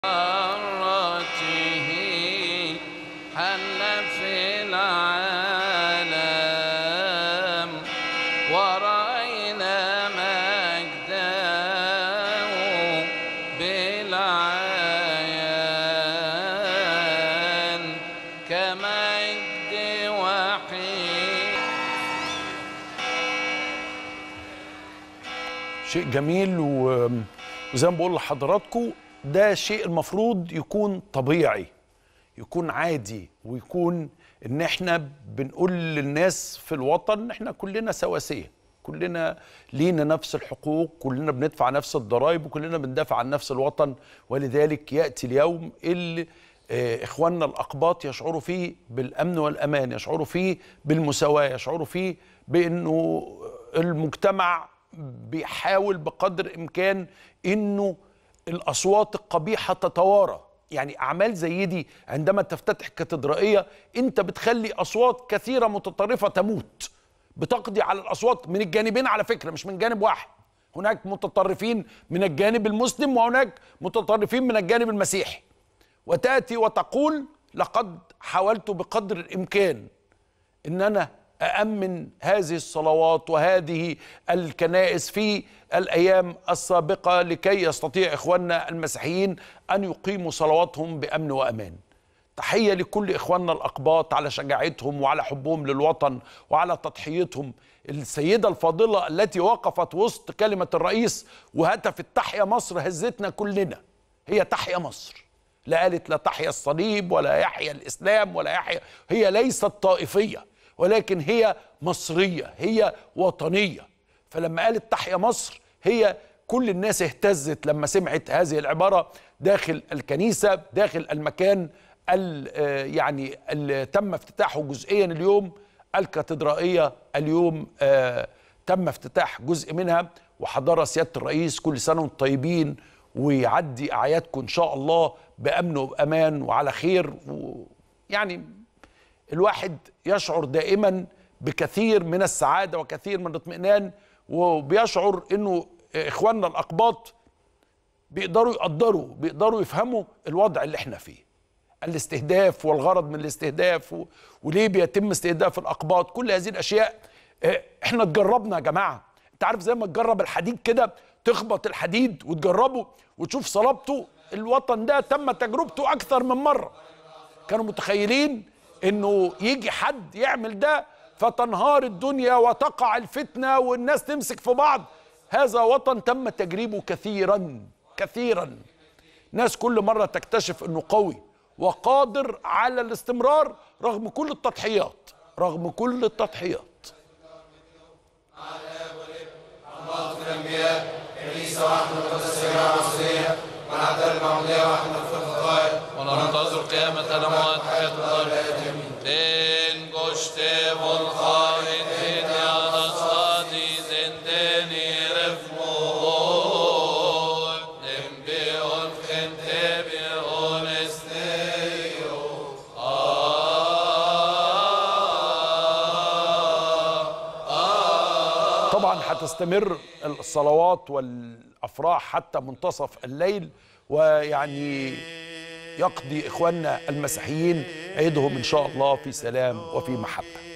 مرته حل في العالم ورأينا مجده بالعيان كمجد وحيد شيء جميل و- وزي ما بقول لحضراتكم ده شيء المفروض يكون طبيعي يكون عادي ويكون ان احنا بنقول للناس في الوطن ان احنا كلنا سواسيه كلنا لينا نفس الحقوق كلنا بندفع نفس الضرائب وكلنا بندافع عن نفس الوطن ولذلك ياتي اليوم اللي آه، اخواننا الاقباط يشعروا فيه بالامن والامان يشعروا فيه بالمساواه يشعروا فيه بانه المجتمع بيحاول بقدر الامكان انه الاصوات القبيحه تتوارى يعني اعمال زي دي عندما تفتتح كاتدرائيه انت بتخلي اصوات كثيره متطرفه تموت بتقضي على الاصوات من الجانبين على فكره مش من جانب واحد هناك متطرفين من الجانب المسلم وهناك متطرفين من الجانب المسيحي وتاتي وتقول لقد حاولت بقدر الامكان ان انا أأمن هذه الصلوات وهذه الكنائس في الأيام السابقة لكي يستطيع إخواننا المسيحيين أن يقيموا صلواتهم بأمن وأمان تحية لكل إخواننا الأقباط على شجاعتهم وعلى حبهم للوطن وعلى تضحيتهم السيدة الفاضلة التي وقفت وسط كلمة الرئيس وهتفت تحيا مصر هزتنا كلنا هي تحيا مصر لا قالت لا تحيا الصليب ولا يحيا الإسلام ولا يحيا هي ليست طائفية ولكن هي مصرية هي وطنية فلما قالت تحيا مصر هي كل الناس اهتزت لما سمعت هذه العبارة داخل الكنيسة داخل المكان ال- آه، يعني اللي تم افتتاحه جزئيا اليوم الكاتدرائية اليوم آه، تم افتتاح جزء منها وحضر سيادة الرئيس كل سنة وانتم طيبين ويعدي أعيادكم إن شاء الله بأمن وبأمان وعلى خير ويعني الواحد يشعر دائما بكثير من السعاده وكثير من الاطمئنان وبيشعر انه اخواننا الاقباط بيقدروا يقدروا بيقدروا يفهموا الوضع اللي احنا فيه الاستهداف والغرض من الاستهداف و... وليه بيتم استهداف الاقباط كل هذه الاشياء اه، احنا اتجربنا يا جماعه انت عارف زي ما تجرب الحديد كده تخبط الحديد وتجربه وتشوف صلابته الوطن ده تم تجربته اكثر من مره كانوا متخيلين انه يجي حد يعمل ده فتنهار الدنيا وتقع الفتنه والناس تمسك في بعض هذا وطن تم تجريبه كثيرا كثيرا ناس كل مره تكتشف انه قوي وقادر على الاستمرار رغم كل التضحيات رغم كل التضحيات وننتظر قيامة الأموات حياة الأرض Den goste volkharin ya nasadi zendeni refmol Nem be on khente be on esteyo طبعا هتستمر الصلوات والافراح حتى منتصف الليل ويعني يقضي اخواننا المسيحيين عيدهم ان شاء الله في سلام وفي محبه